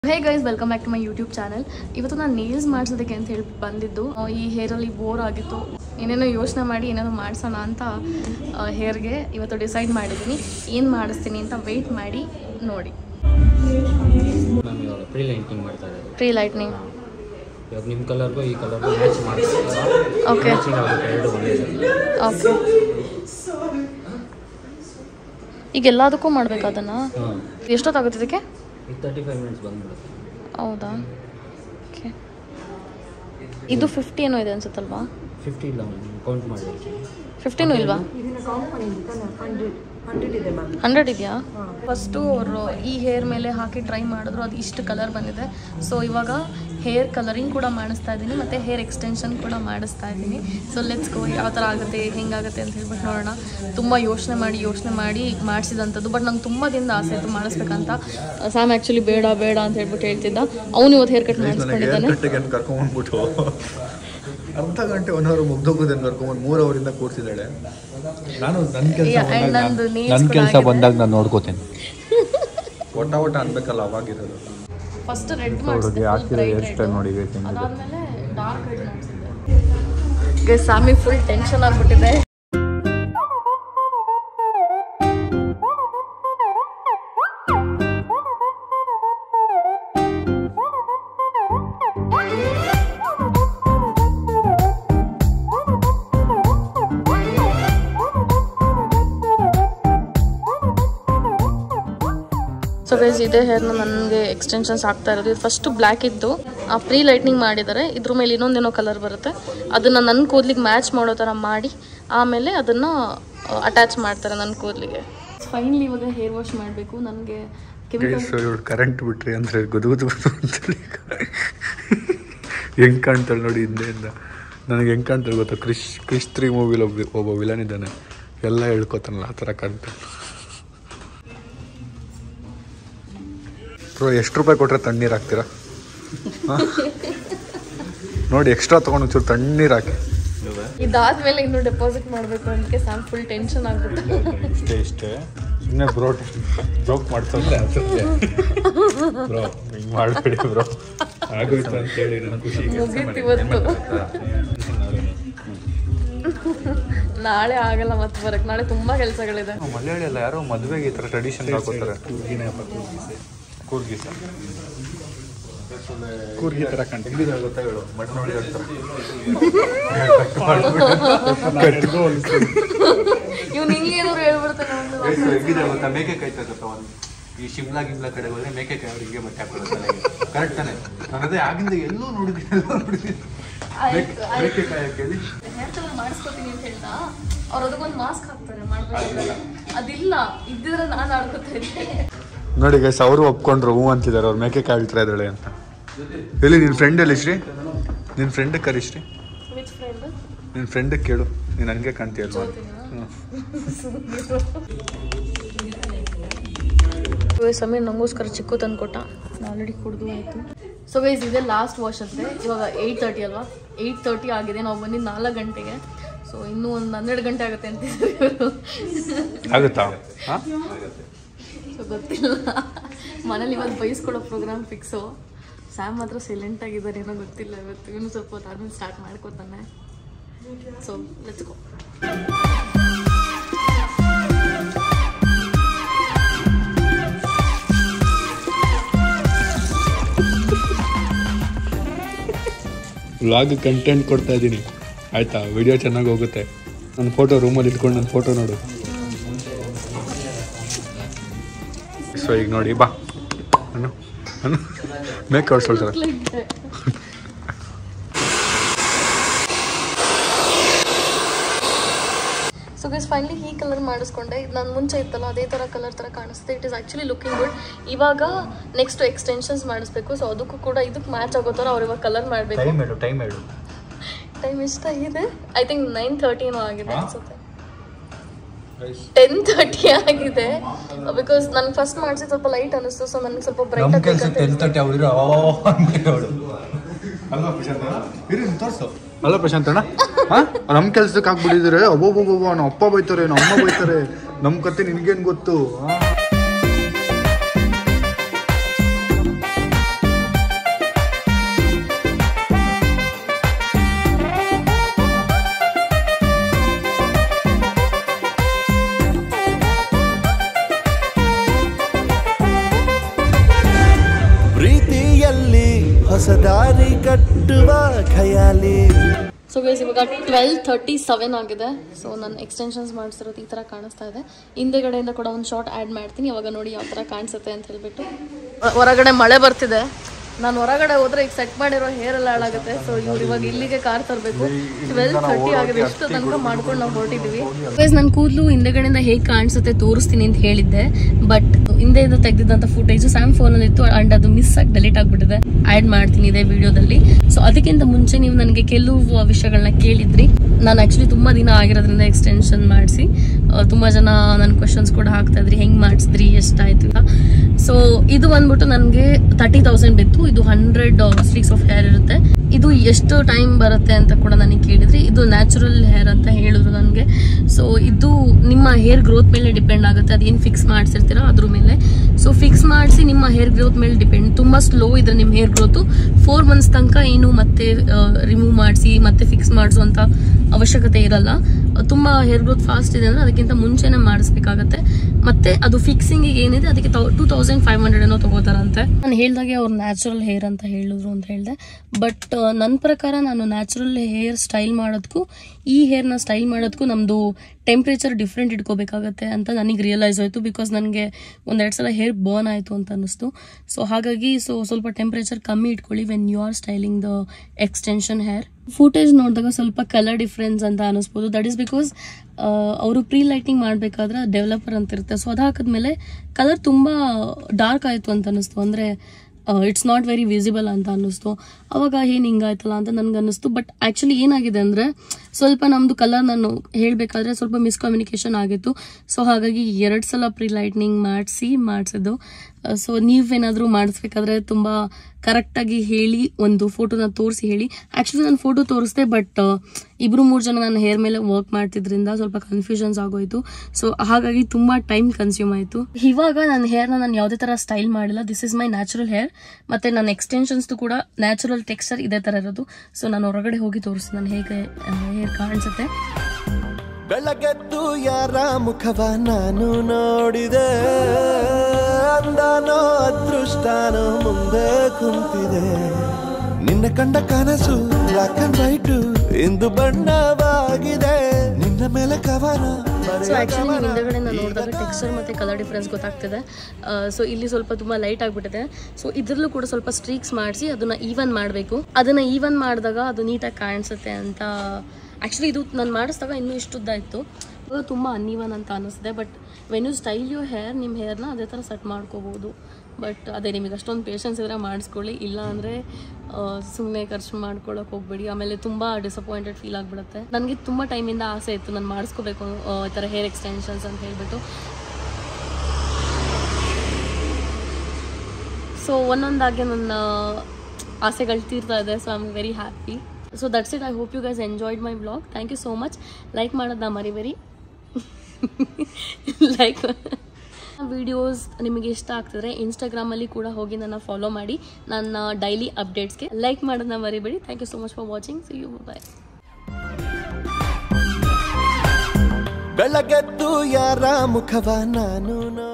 Hey guys welcome back to my YouTube channel ಇವತ್ತು ನಾನು nails ಮಾಡಿಸೋದಕ್ಕೆ ಅಂತ ಹೇಳಿ ಬಂದಿದ್ದು ಆ, ಈ ಹೇರಲ್ಲಿ ಬೋರ್ ಆಗಿತ್ತು ಏನೇನೋ ಯೋಚನೆ ಮಾಡಿ ಏನೇನೋ ಮಾಡಿಸೋಣ ಅಂತ ಹೇರ್ಗೆ ಇವತ್ತು ಡಿಸೈಡ್ ಮಾಡಿದ್ದೀನಿ ಏನು ಮಾಡಿಸ್ತೀನಿ ಅಂತ ವೆಯ್ಟ್ ಮಾಡಿ ನೋಡಿ ಮ್ಯಾಮ್ ಇವಾಗ ಪ್ರೀ ಲೈಟಿಂಗ್ ಮಾಡ್ತಾ ಇರೋದು ಪ್ರೀ ಲೈಟ್ನಿಂಗ್ ಇವಾಗ ನಿಮ್ಮ ಕಲರ್ಗೂ ಈ ಕಲರ್ಗೂ ಮ್ಯಾಚ್ ಮಾಡ್ತಾರೆ ಓಕೆ ಮ್ಯಾಚಿಂಗ್ ಆಗುತ್ತೆ ಎರಡು ಒಂದೇ ಓಕೆ ಈಗ ಎಲ್ಲದಕ್ಕೂ ಮಾಡ್ಬೇಕು ಅದನ್ನು ಹಾಂ ಎಷ್ಟೊತ್ತಾಗುತ್ತೆ ಇದಕ್ಕೆ ಈಗ ತರ್ಟಿ ಫೈವ್ ಮಿನಿಟ್ಸ್ ಬಂದ್ಬಿಡುತ್ತೆ ಹೌದಾ ಓಕೆ ಇದು ಫಿಫ್ಟಿ ಏನೋ ಇದೆ ಅನ್ಸುತ್ತಲ್ವಾ ಫಿಫ್ಟಿ ಇಲ್ಲ ಮ್ಯಾಮ್ ಕೌಂಟ್ ಮಾಡಿ ಫಿಫ್ಟಿನೂ ಇಲ್ವಾ ಇದನ್ನ ಕೌಂಟ್ ಮಾಡಿದ್ದು ತಾನೆ ಹಂಡ್ರೆಡ್ ಹಂಡ್ರೆಡ್ ಇದೆ ಮ್ಯಾಮ್ ಹಂಡ್ರೆಡ್ ಇದೆಯಾ ಫಸ್ಟು ಅವರು ಈ ಹೇರ್ ಮೇಲೆ ಹಾಕಿ ಟ್ರೈ ಮಾಡಿದ್ರು ಅದು ಇಷ್ಟು ಕಲರ್ ಬಂದಿದೆ ಸೊ ಇವಾಗ ಹೇರ್ ಕಲರಿಂಗ್ ಕೂಡ ಮಾಡಿಸ್ತಾ ಇದ್ದೀನಿ ಮತ್ತು ಹೇರ್ ಎಕ್ಸ್ಟೆನ್ಷನ್ ಕೂಡ ಮಾಡಿಸ್ತಾ ಇದ್ದೀನಿ ಸೊ ಲೆಟ್ಸ್ ಗೋ ಯಾವ ಥರ ಆಗುತ್ತೆ ಹೆಂಗಾಗುತ್ತೆ ಅಂತ ಹೇಳ್ಬಿಟ್ಟು ನೋಡೋಣ ತುಂಬ ಯೋಚನೆ ಮಾಡಿ ಯೋಚನೆ ಮಾಡಿ ಮಾಡಿಸಿದಂಥದ್ದು ಬಟ್ ನಂಗೆ ತುಂಬ ದಿನದ ಆಸೆ ಇತ್ತು ಮಾಡಿಸ್ಬೇಕಂತ ಸ್ಯಾಮ್ ಆ್ಯಕ್ಚುಲಿ ಬೇಡ ಬೇಡ ಅಂತ ಹೇಳ್ಬಿಟ್ಟು ಹೇಳ್ತಿದ್ದ ಅವನು ಇವತ್ತು ಹೇರ್ ಕಟ್ ಮಾಡಿಸ್ಕೊಂಡಿದ್ದಾನೆ ಗಂಟೆಗೆ ಅಂತ ಕರ್ಕೊಂಬಂದ್ಬಿಟ್ಟು ಅರ್ಧ ಗಂಟೆ ಒನ್ ಅವರ್ ಮುಗ್ದೋಗೋದನ್ನು ಕರ್ಕೊಂಬಂದು ಮೂರು ಅವರಿಂದ ಕೂರ್ಸಿದ್ದಾಳೆ ನಾನು ನನ್ನ ಕೆಲಸ Yeah, and ನಂದು nails ನನ್ನ ಕೂಡ ಕೆಲಸ ಆಗಿದೆ. ಬಂದಾಗ ನಾನು ನೋಡ್ಕೋತೀನಿ ಒಟ್ಟ ಒಟ್ಟ ಅನ್ಬೇಕಲ್ಲ ಅವಾಗಿರೋದು ಫಸ್ಟ್ ರೆಡ್ ಹುಡುಗಿ ಹಾಕಿರೋ ಹೇರ್ ಸ್ಟೈಲ್ ನೋಡಿ guys ಹೆಂಗಿದೆ. ಅದಾದ್ಮೇಲೆ ಡಾರ್ಕ್ ರೆಡ್ ಮಾಡಿಸಿದ್ದೆ ಸ್ವಾಮಿ ಫುಲ್ ಟೆನ್ಷನ್ ಆಗ್ಬಿಟ್ಟಿದೆ ಸೊ ಗೈಸ್ ಇದೇ ಹೇರ್ನ ನನಗೆ ಎಕ್ಸ್ಟೆನ್ಷನ್ಸ್ ಆಗ್ತಾ ಇರೋದು ಇದು ಫಸ್ಟ್ ಬ್ಲ್ಯಾಕ್ ಇದ್ದು ಆ ಪ್ರೀ ಲೈಟ್ನಿಂಗ್ ಮಾಡಿದ್ದಾರೆ ಇದ್ರ ಮೇಲೆ ಇನ್ನೊಂದೇನೋ ಕಲರ್ ಬರುತ್ತೆ ಅದನ್ನು ನನ್ನ ಕೂದಲಿಗೆ ಮ್ಯಾಚ್ ಮಾಡೋ ಥರ ಮಾಡಿ ಆಮೇಲೆ ಅದನ್ನು ಅಟ್ಯಾಚ್ ಮಾಡ್ತಾರೆ ನನ್ನ ಕೂದಲಿಗೆ ಫೈನಲಿ ಇವಾಗ ಹೇರ್ ವಾಶ್ ಮಾಡಬೇಕು ನನಗೆ ಕೆಮಿಕಲ್ ಇವಳು ಕರೆಂಟ್ ಬಿಟ್ರಿ ಅಂದ್ರೆ ಗುದು ಗುದು ಗುದು ಅಂತೇಳಿ ಹೆಂಗ್ ಕಾಣ್ತಾಳೆ ನೋಡಿ ಹಿಂದೆಯಿಂದ ನನಗೆ ಹೆಂಗ್ ಕಾಣ್ತಾಳೆ ಗೊತ್ತಾ ಕ್ರಿಶ್ ಕ್ರಿಶ್ ತ್ರೀ ಮೂವಿಲಿ ಒಬ್ಬ ಒಬ್ಬ ವಿಲನ್ ಇದ್ದಾನೆ ಎಲ್ಲ ಹೇಳ್ಕೊತಾನಲ್ಲ ಆ ಥರ ಕಾಣ್ತಾಳೆ ಬ್ರೋ ಎಷ್ಟು ರೂಪಾಯಿ ಕೊಟ್ರೆ ತಣ್ಣೀರು ಹಾಕ್ತೀರಾ ಹಾ? ನೋಡಿ ಎಕ್ಸ್ಟ್ರಾ ತೊಗೊಂಡು ಒಂಚೂರು ತಣ್ಣೀರು ಹಾಕಿ ಇದಾದ್ಮೇಲೆ ಇನ್ನು ಡೆಪಾಸಿಟ್ ಮಾಡಬೇಕು ಅದಕ್ಕೆ ಸ್ಯಾಮ್ ಫುಲ್ ಟೆನ್ಷನ್ ಆಗ್ಬಿಟ್ಟು ಇಷ್ಟೇ ಇಷ್ಟೇ ಸುಮ್ಮನೆ ಬ್ರೋ ಜೋಕ್ ಮಾಡ್ತಾರೆ ಅನ್ಸುತ್ತೆ ಬ್ರೋ ಹಿಂಗೆ ಮಾಡಬೇಡಿ ಬ್ರೋ ಆಗೋಯ್ತು ಅಂತೇಳಿ ನನ್ನ ಖುಷಿಗೆ ಮುಗೀತು ಇವತ್ತು ನಾಳೆ ಆಗಲ್ಲ ಮತ್ತೆ ಬರಕ್ಕೆ ನಾಳೆ ತುಂಬಾ ಕೆಲಸಗಳಿದೆ ಮಲಯಾಳಿ ಅಲ್ಲ ಯಾರೋ ಮದುವೆಗೆ ಈ ಥರ ಟ್ರೆಡಿಷನ್ ಹಾಕೋತಾರೆ ಕೂರ್ಗಿ ಸರ್ ಕೂರ್ಗಿ ಥರ ಕಂಡು ಗೊತ್ತಾ ಹೇಳು ಮಣ್ಣು ನೋಡಿ ಇವ್ನು ಹಿಂಗೆ ಏನಾದ್ರು ಹೇಳ್ಬಿಡ್ತಾನೆ ಅವ್ನು. ಹೆಂಗಿದೆ ಗೊತ್ತಾ ಮೇಕೆ ಕಾಯ್ತಾ ಗೊತ್ತಾ ಒಂದು ಈ ಶಿಮ್ಲಾ ಗಿಮ್ಲಾ ಕಡೆ ಹೋದ್ರೆ ಮೇಕೆ ಕಾಯಿ ಅವ್ರಿಗೆ ಹಿಂಗೆ ಬಟ್ಟೆ ಹಾಕೊಳ್ಳೋ ಕರೆಕ್ಟ್ ತಾನೆ ನಾನು ಅದೇ ಆಗಿಂದ ಎಲ್ಲೂ ನೋಡಿದ್ದೀನಿ ಎಲ್ಲೂ ನೋಡಿದ್ದೀನಿ ಮೇಕೆ- ಮೇಕೆ ಕಾಯಿ ಕೇಳಿ ಹೇರ್ ಕಲರ್ ಮಾಡಿಸ್ಕೊತೀನಿ ಅಂತ ಹೇಳ್ದ ಅವ್ರು ಅದಕ್ಕೊಂದು ಮಾಸ್ಕ್ ಹಾಕ್ತಾರೆ ಮಾಡ್ಬೇಕು ಅದಿಲ್ಲ ಇದ್ದಿದ್ರೆ ನಾನು ಆಡ್ಕೊತಾ ಇದ್ದೆ ನೋಡಿ ಗೈಸ್ ಅವರು ಒಪ್ಕೊಂಡ್ರು ಹೂ ಅಂತಿದ್ದಾರೆ ಅವ್ರು ಮೇಕೆ ಕಾಳ್ತಾ ಇದ್ದಾಳೆ ಅಂತ ಎಲ್ಲಿ ನಿನ್ನ ಫ್ರೆಂಡ್ ಎಲ್ಲಿ ಶ್ರೀ ನಿನ್ನ ಫ್ರೆಂಡ್ ಕರಿಶ್ರೀ ವಿಚ್ ಫ್ರೆಂಡ್ ನಿನ್ನ ಫ್ರೆಂಡ್ ಕೇಳು ನೀನು ನನಗೆ ಕಾಣ್ತೀಯಲ್ವಾ ಸಮೀರ್ ನಮಗೋಸ್ಕರ ಚಿಕ್ಕು ತಂದ್ಕೊಟ್ಟ ಆಲ್ರೆಡಿ ಕುಡ್ದು ಆಯಿತು ಸೊ ಗೈಸ್ ಇದೇ ಲಾಸ್ಟ್ ವಾಶ್ ಅಂತೆ ಇವಾಗ ಏಯ್ಟ್ ತರ್ಟಿ ಅಲ್ವಾ ಏಯ್ಟ್ ತರ್ಟಿ ಆಗಿದೆ ನಾವು ಬಂದಿದ್ದು ನಾಲ್ಕು ಗಂಟೆಗೆ ಸೊ ಇನ್ನೂ ಒಂದು ಹನ್ನೆರಡು ಗಂಟೆ ಆಗುತ್ತೆ ಅಂತಿದ್ದಾರೆ ಇವರು ಆಗುತ್ತಾ ಸೊ ಗೊತ್ತಿಲ್ಲ ಮನೇಲಿ ಇವತ್ತು ಬೈಸ್ಕೊಡೋ ಪ್ರೋಗ್ರಾಮ್ ಫಿಕ್ಸು ಸ್ಯಾಮ್ ಮಾತ್ರ ಸೈಲೆಂಟ್ ಆಗಿದ್ದಾರೆ ಏನೋ ಗೊತ್ತಿಲ್ಲ ಇವತ್ತು ಇವನು ಸ್ವಲ್ಪ ಹೊತ್ತು ಆದ್ಮೇಲೆ ಸ್ಟಾರ್ಟ್ ಮಾಡ್ಕೋತಾನೆ so let's go vlog content ಕೊಡ್ತಾ ಇದ್ದೀನಿ ಆಯ್ತಾ ವಿಡಿಯೋ ಚೆನ್ನಾಗಿ ಹೋಗುತ್ತೆ ನನ್ನ ಫೋಟೋ ರೂಮಲ್ಲಿ ಇಟ್ಕೊಂಡು ನನ್ನ ಫೋಟೋ ನೋಡು ಸೊ ಈಗ ನೋಡಿ ಬಾ ಅನ್ನು ಅನ್ನು ಮೇಕ್ ಹೊಡ್ಸೋಳ್ತಾರೆ ಸೊ ಗೈಸ್ ಫೈನಲಿ ಈ ಕಲರ್ ಮಾಡಿಸ್ಕೊಂಡೆ ಇದು ನಾನು ಮುಂಚೆ ಇತ್ತಲ್ಲ ಅದೇ ಥರ ಕಲರ್ ಥರ ಕಾಣಿಸುತ್ತೆ it is actually looking good ಇವಾಗ ನೆಕ್ಸ್ಟ್ ಎಕ್ಸ್ಟೆನ್ಷನ್ಸ್ ಮಾಡಿಸ್ಬೇಕು ಸೊ ಅದಕ್ಕೂ ಕೂಡ ಇದಕ್ಕೆ ಮ್ಯಾಚ್ ಆಗೋ ಥರ ಅವ್ರು ಇವಾಗ ಕಲರ್ ಮಾಡಬೇಕು ಟೈಮ್ ಹೇಳು ಟೈಮ್ ಹೇಳು ಟೈಮ್ ಎಷ್ಟಾಗಿದೆ ಐ ಥಿಂಕ್ ನೈನ್ ತರ್ಟಿನೂ ಆಗಿದೆ ಅನ್ಸುತ್ತೆ ಟೆನ್ ತರ್ಟಿ ಆಗಿದೆ ಬಿಕಾಸ್ ನನಗೆ ಫಸ್ಟ್ ಮಾಡಿಸಿ ಸ್ವಲ್ಪ ಲೈಟ್ ಅನಿಸ್ತು ಸೊ ನನಗೆ ಸ್ವಲ್ಪ ಬ್ರೈಟ್ ನಮ್ಮ ಕೆಲಸ ಆಗಬೇಕಂತ ಟೆನ್ ತರ್ಟಿ ಅವ್ರು ಅವಳು ಅಲ್ವಾ ಪ್ರಶಾಂತ್ ಇರಿ ತೋರಿಸು ಅಲ್ಲ ಪ್ರಶಾಂತ್ ಅಣ್ಣ ಹಾಂ ನಮ್ಮ ಕೆಲ್ಸಕ್ಕೆ ಹಾಕ್ಬಿಟ್ಟಿದ್ರೆ ಒಬ್ಬೊಬ್ಬೊಬ್ಬ ನಮ್ಮ ಅಪ್ಪ ಬೈತಾರೆ ನಮ್ಮ ಅಮ್ಮ ಬೈತಾರೆ ನಮ್ಮ ಕತೆ ನಿನ್ಗೇನು ಗೊತ್ತು ಆ? ಹೊಸ ದಾರಿ ಕಟ್ಟುವ ಖಯಾಲಿ ಸೊ ಗೈಸ್ ಇವಾಗ ಟ್ವೆಲ್ ತರ್ಟಿ ಸೆವೆನ್ ಆಗಿದೆ ಸೊ ನಾನು ಎಕ್ಸ್ಟೆನ್ಷನ್ಸ್ ಮಾಡಿಸಿರೋದು ಈ ಥರ ಕಾಣಿಸ್ತಾ ಇದೆ ಹಿಂದೆಗಡೆಯಿಂದ ಕೂಡ ಒಂದು ಶಾರ್ಟ್ ಆ್ಯಡ್ ಮಾಡ್ತೀನಿ ಇವಾಗ ನೋಡಿ ಯಾವ ಥರ ಕಾಣಿಸುತ್ತೆ ಅಂತ ಹೇಳ್ಬಿಟ್ಟು ಹೊರಗಡೆ ಮಳೆ ಬರ್ತಿದೆ ನಾನು ಹೊರಗಡೆ ಹೋದ್ರೆ ಈಗ ಸೆಟ್ ಮಾಡಿರೋ ಹೇರ್ ಎಲ್ಲ ಹಾಳಾಗುತ್ತೆ ಸೊ ಇವ್ರು ಇವಾಗ ಇಲ್ಲಿಗೆ ಕಾರ್ ತರಬೇಕು ಟ್ವೆಲ್ ಥರ್ಟಿ ಆಗಿದೆ ಎಷ್ಟು ತನಕ ಮಾಡ್ಕೊಂಡು ನಾವು ಹೊರಟಿದ್ದೀವಿ ಗೈಸ್ ನನ್ನ ಕೂದಲು ಹಿಂದೆಗಡೆಯಿಂದ ಹೇಗೆ ಕಾಣಿಸುತ್ತೆ ತೋರಿಸ್ತೀನಿ ಅಂತ ಹೇಳಿದ್ದೆ ಬಟ್ ಹಿಂದೆಯಿಂದ ತೆಗೆದಿದ್ದಂಥ ಫುಟೇಜ್ ಸ್ಯಾಮ್ ಫೋನಲ್ಲಿ ಇತ್ತು ಅಂಡ್ ಅದು ಮಿಸ್ ಆಗಿ ಡೆಲೀಟ್ ಆಗಿಬಿಟ್ಟಿದೆ ಆ್ಯಡ್ ಮಾಡ್ತೀನಿ ಇದೇ ವಿಡಿಯೋದಲ್ಲಿ ಸೊ ಅದಕ್ಕಿಂತ ಮುಂಚೆ ನೀವು ನನಗೆ ಕೆಲವು ವಿಷಯಗಳನ್ನ ಕೇಳಿದ್ರಿ ನಾನು ಆ್ಯಕ್ಚುಲಿ ತುಂಬ ದಿನ ಆಗಿರೋದ್ರಿಂದ ಎಕ್ಸ್ಟೆನ್ಷನ್ ಮಾಡಿಸಿ ತುಂಬ ಜನ ನನ್ನ ಕ್ವಶನ್ಸ್ ಕೂಡ ಹಾಕ್ತಾ ಇದ್ರಿ ಹೆಂಗೆ ಮಾಡಿಸಿದ್ರಿ ಎಷ್ಟಾಯ್ತು ಅಂತ ಸೊ ಇದು ಬಂದ್ಬಿಟ್ಟು ನನಗೆ ತರ್ಟಿ ತೌಸಂಡ್ ಬಿತ್ತು ಇದು ಹಂಡ್ರೆಡ್ ಸ್ಟ್ರೀಕ್ಸ್ ಆಫ್ ಹೇರ್ ಇರುತ್ತೆ ಇದು ಎಷ್ಟು ಟೈಮ್ ಬರುತ್ತೆ ಅಂತ ಕೂಡ ನನಗೆ ಕೇಳಿದ್ರಿ ಇದು ನ್ಯಾಚುರಲ್ ಹೇರ್ ಅಂತ ಹೇಳಿದ್ರು ನನಗೆ ಸೊ ಇದು ನಿಮ್ಮ ಹೇರ್ ಗ್ರೋತ್ ಮೇಲೆ ಡಿಪೆಂಡ್ ಆಗುತ್ತೆ ಅದೇನು ಫಿಕ್ಸ್ ಮಾಡಿಸಿರ್ತೀರೋ ಅದ್ರ ಮೇಲೆ ಸೊ ಫಿಕ್ಸ್ ಮಾಡಿಸಿ ನಿಮ್ಮ ಹೇರ್ ಗ್ರೋತ್ ಮೇಲೆ ಡಿಪೆಂಡ್ ತುಂಬ ಸ್ಲೋ ಇದ್ರೆ ನಿಮ್ಮ ಹೇರ್ ಗ್ರೋತು ಫೋರ್ ಮಂತ್ಸ್ ತನಕ ಏನು ಮತ್ತೆ ರಿಮೂವ್ ಮಾಡಿಸಿ ಮತ್ತೆ ಫಿಕ್ಸ್ ಮಾಡಿಸುವಂಥ ಅವಶ್ಯಕತೆ ಇರಲ್ಲ ತುಂಬ ಹೇರ್ ಗ್ರೋತ್ ಫಾಸ್ಟ್ ಇದೆ ಅಂದರೆ ಅದಕ್ಕಿಂತ ಮುಂಚೆನೇ ಮಾಡಿಸ್ಬೇಕಾಗತ್ತೆ ಮತ್ತೆ ಅದು ಫಿಕ್ಸಿಂಗಿಗೆ ಏನಿದೆ ಅದಕ್ಕೆ ಟೂ ತೌಸಂಡ್ ಫೈವ್ ಹಂಡ್ರೆಡ್ ಏನೋ ತಗೋತಾರಂತೆ ನಾನು ಹೇಳ್ದಾಗೆ ಅವ್ರು ನ್ಯಾಚುರಲ್ ಹೇರ್ ಅಂತ ಹೇಳಿದ್ರು ಅಂತ ಹೇಳಿದೆ ಬಟ್ ನನ್ನ ಪ್ರಕಾರ ನಾನು ನ್ಯಾಚುರಲ್ ಹೇರ್ ಸ್ಟೈಲ್ ಮಾಡೋದಕ್ಕೂ ಈ ಹೇರ್ನ ಸ್ಟೈಲ್ ಮಾಡೋದಕ್ಕೂ ನಮ್ಮದು ಟೆಂಪ್ರೇಚರ್ ಡಿಫ್ರೆಂಟ್ ಇಟ್ಕೋಬೇಕಾಗತ್ತೆ ಅಂತ ನನಗೆ ರಿಯಲೈಸ್ ಆಯಿತು ಬಿಕಾಸ್ ನನಗೆ ಒಂದೆರಡು ಸಲ ಹೇರ್ ಬರ್ನ್ ಆಯಿತು ಅಂತ ಅನ್ನಿಸ್ತು ಸೊ ಹಾಗಾಗಿ ಸೊ ಸ್ವಲ್ಪ ಟೆಂಪ್ರೇಚರ್ ಕಮ್ಮಿ ಇಟ್ಕೊಳ್ಳಿ when you are styling the extension hair footage ನೋಡಿದಾಗ ಸ್ವಲ್ಪ ಕಲರ್ ಡಿಫ್ರೆನ್ಸ್ ಅಂತ ಅನಿಸ್ಬೋದು ದಟ್ ಈಸ್ ಬಿಕಾಸ್ ಅವರು ಪ್ರೀ ಲೈಟಿಂಗ್ ಮಾಡಬೇಕಾದ್ರೆ ಡೆವಲಪರ್ ಅಂತ ಇರುತ್ತೆ ಸೊ ಅದು ಹಾಕಿದ್ಮೇಲೆ ಕಲರ್ ತುಂಬ ಡಾರ್ಕ್ ಆಯಿತು ಅಂತ ಅನ್ನಿಸ್ತು ಅಂದರೆ ಇಟ್ಸ್ ನಾಟ್ ವೆರಿ ವಿಸಿಬಲ್ ಅಂತ ಅನ್ನಿಸ್ತು ಅವಾಗ ಏನು ಹಿಂಗಾಯ್ತಲ್ಲ ಅಂತ ನನಗೆ ಅನ್ನಿಸ್ತು ಬಟ್ ಆ್ಯಕ್ಚುಲಿ ಏನಾಗಿದೆ ಅಂದರೆ ಸ್ವಲ್ಪ ನಮ್ಮದು ಕಲರ್ ನಾನು ಹೇಳಬೇಕಾದ್ರೆ ಸ್ವಲ್ಪ ಮಿಸ್ಕಮ್ಯುನಿಕೇಶನ್ ಆಗಿತ್ತು ಸೊ ಹಾಗಾಗಿ ಎರಡು ಸಲ ಪ್ರೀ ಲೈಟ್ನಿಂಗ್ ಮಾಡಿಸಿ ಮಾಡಿಸಿದ್ದು ಸೊ ನೀವೇನಾದರೂ ಮಾಡಿಸ್ಬೇಕಾದ್ರೆ ತುಂಬ ಕರೆಕ್ಟಾಗಿ ಹೇಳಿ ಒಂದು ಫೋಟೋನ ತೋರಿಸಿ ಹೇಳಿ ಆ್ಯಕ್ಚುಲಿ ನಾನು ಫೋಟೋ ತೋರಿಸ್ದೆ ಬಟ್ ಇಬ್ಬರು ಮೂರು ಜನ ನನ್ನ ಹೇರ್ ಮೇಲೆ ವರ್ಕ್ ಮಾಡ್ತಿದ್ರಿಂದ ಸ್ವಲ್ಪ ಕನ್ಫ್ಯೂಷನ್ಸ್ ಆಗೋಯ್ತು ಸೊ ಹಾಗಾಗಿ ತುಂಬ ಟೈಮ್ ಕನ್ಸ್ಯೂಮ್ ಆಯಿತು ಇವಾಗ ನನ್ನ ಹೇರ್ನ ನಾನು ಯಾವುದೇ ಥರ ಸ್ಟೈಲ್ ಮಾಡಿಲ್ಲ this is my natural hair ಮತ್ತು ನನ್ನ ಎಕ್ಸ್ಟೆನ್ಷನ್ಸ್ದು ಕೂಡ ನ್ಯಾಚುರಲ್ ಟೆಕ್ಸ್ಚರ್ ಇದೇ ಥರ ಇರೋದು ಸೊ ನಾನು ಹೊರಗಡೆ ಹೋಗಿ ತೋರಿಸಿ ನಾನು ಹೇಗೆ ಹೇರ್ ಕಾಣಿಸುತ್ತೆ ಬೆಳಗೆದ್ದು ಯಾರ ಮುಖವ ನಾನು ನೋಡಿದೆ ಅಂದಾನೋ ಅದೃಷ್ಟನೋ ಮುಂದೆ ಕುಂತಿದೆ ನಿನ್ನ ಕಂಡ ಕನಸು ಬ್ಲಾಕ್ ಅಂಡ್ ವೈಟ್ ಇಂದು ಬಣ್ಣವಾಗಿದೆ ನಿನ್ನ ಮೇಲೆ ಕವನ ಸೊ ಆ್ಯಕ್ಚುಲಿ ನೀವು ಹಿಂದೆಗಡೆಯಿಂದ ನೋಡಿದಾಗ ಟೆಕ್ಸ್ಚರ್ ಮತ್ತು ಕಲರ್ ಡಿಫ್ರೆನ್ಸ್ ಗೊತ್ತಾಗ್ತಿದೆ ಸೊ ಇಲ್ಲಿ ಸ್ವಲ್ಪ ತುಂಬ ಲೈಟ್ ಆಗಿಬಿಟ್ಟಿದೆ ಸೊ ಇದರಲ್ಲೂ ಕೂಡ ಸ್ವಲ್ಪ ಸ್ಟ್ರೀಕ್ಸ್ ಮಾಡಿಸಿ ಅದನ್ನು ಈವನ್ ಮಾಡಬೇಕು ಅದನ್ನು ಈವನ್ ಮಾಡಿದಾಗ ಅದು ನೀಟಾಗಿ ಕಾಣಿಸುತ್ತೆ ಅಂತ ಆ್ಯಕ್ಚುಲಿ ಇದು ನಾನು ಮಾಡಿಸಿದಾಗ ಇನ್ನೂ ಇಷ್ಟುದ್ದ ಇತ್ತು ಅದು ತುಂಬ ಅನ್ಈವನ್ ಅಂತ ಅನ್ನಿಸ್ದೆ but when you style you hair ನಿಮ್ಮ ಹೇರ್ನ ಅದೇ ಥರ ಸೆಟ್ ಮಾಡ್ಕೋಬೋದು ಬಟ್ ಅದೇ ನಿಮಗೆ ಅಷ್ಟೊಂದು ಪೇಷನ್ಸ್ ಇದ್ರೆ ಮಾಡಿಸ್ಕೊಳ್ಳಿ ಇಲ್ಲ ಅಂದರೆ ಸುಮ್ಮನೆ ಖರ್ಚು ಮಾಡ್ಕೊಳಕ್ಕೆ ಹೋಗ್ಬೇಡಿ ಆಮೇಲೆ ತುಂಬ ಡಿಸಪಾಯಿಂಟೆಡ್ ಫೀಲ್ ಆಗಿಬಿಡುತ್ತೆ ನನಗೆ ತುಂಬ ಟೈಮಿಂದ ಆಸೆ ಇತ್ತು ನಾನು ಮಾಡಿಸ್ಕೋಬೇಕು ಆ, ಈ ಥರ ಹೇರ್ ಎಕ್ಸ್ಟೆನ್ಷನ್ಸ್ ಅಂತ ಹೇಳ್ಬಿಟ್ಟು ಸೊ ಒಂದೊಂದಾಗಿ ನನ್ನ ಆಸೆಗಳು ತೀರ್ತಾ ಇದೆ so I am very happy so that's it I hope you guys enjoyed my blog thank you so much like ಮಾಡೋದನ್ನ ಮರಿಬೇಡಿ ಲೈಕ್ ವಿಡಿಯೋಸ್ ನಿಮಗೆ ಇಷ್ಟ ಆಗ್ತಿದ್ರೆ ಇನ್ಸ್ಟಾಗ್ರಾಮಲ್ಲಿ ಕೂಡ ಹೋಗಿ ನನ್ನ ಫಾಲೋ ಮಾಡಿ ನನ್ನ ಡೈಲಿ ಅಪ್ಡೇಟ್ಸ್ಗೆ ಲೈಕ್ ಮಾಡೋದನ್ನ ಮರಿಬೇಡಿ thank you so much for watching see you bye ಬೆಳಗೆದ್ದು ಯಾರ ಮುಖವ ನಾನು ನೋಡಿ